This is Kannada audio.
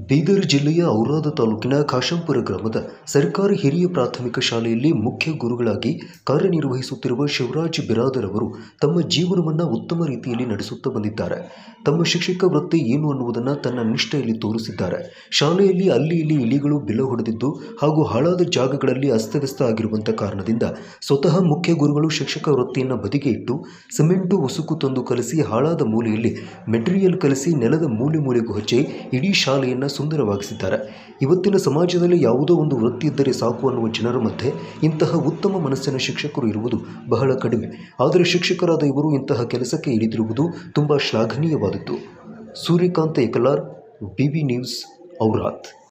ಬೀದರ್ ಜಿಲ್ಲೆಯ ಔರಾದ ತಾಲೂಕಿನ ಕಾಶಂಪುರ ಗ್ರಾಮದ ಸರ್ಕಾರಿ ಹಿರಿಯ ಪ್ರಾಥಮಿಕ ಶಾಲೆಯಲ್ಲಿ ಮುಖ್ಯ ಗುರುಗಳಾಗಿ ಕಾರ್ಯನಿರ್ವಹಿಸುತ್ತಿರುವ ಶಿವರಾಜ್ ಬಿರಾದರ್ ಅವರು ತಮ್ಮ ಜೀವನವನ್ನು ಉತ್ತಮ ರೀತಿಯಲ್ಲಿ ನಡೆಸುತ್ತಾ ಬಂದಿದ್ದಾರೆ ತಮ್ಮ ಶಿಕ್ಷಕ ವೃತ್ತಿ ಏನು ಅನ್ನುವುದನ್ನು ತನ್ನ ನಿಷ್ಠೆಯಲ್ಲಿ ತೋರಿಸಿದ್ದಾರೆ ಶಾಲೆಯಲ್ಲಿ ಅಲ್ಲಿ ಇಲ್ಲಿ ಇಲಿಗಳು ಬಿಲ ಹೊಡೆದಿದ್ದು ಹಾಗೂ ಹಾಳಾದ ಜಾಗಗಳಲ್ಲಿ ಅಸ್ತವ್ಯಸ್ತ ಆಗಿರುವಂಥ ಕಾರಣದಿಂದ ಸ್ವತಃ ಮುಖ್ಯ ಗುರುಗಳು ಶಿಕ್ಷಕ ವೃತ್ತಿಯನ್ನು ಬದಿಗೆ ಇಟ್ಟು ಸಿಮೆಂಟು ಉಸುಕು ತಂದು ಕಲಸಿ ಹಾಳಾದ ಮೂಲೆಯಲ್ಲಿ ಮೆಟೀರಿಯಲ್ ಕಲಸಿ ನೆಲದ ಮೂಲೆ ಮೂಲೆಗೂ ಹಚ್ಚಿ ಇಡೀ ಶಾಲೆಯನ್ನು ಸುಂದರವಾಗಿಸಿದ್ದಾರೆ ಇವತ್ತಿನ ಸಮಾಜದಲ್ಲಿ ಯಾವುದೋ ಒಂದು ವೃತ್ತಿ ಇದ್ದರೆ ಸಾಕು ಅನ್ನುವ ಜನರ ಮಧ್ಯೆ ಇಂತಹ ಉತ್ತಮ ಮನಸ್ಸಿನ ಶಿಕ್ಷಕರು ಇರುವುದು ಬಹಳ ಕಡಿಮೆ ಆದರೆ ಶಿಕ್ಷಕರಾದ ಇವರು ಇಂತಹ ಕೆಲಸಕ್ಕೆ ಇಳಿದಿರುವುದು ತುಂಬ ಶ್ಲಾಘನೀಯವಾದದ್ದು Suryakant Ekalar B B news ಔರಾತ್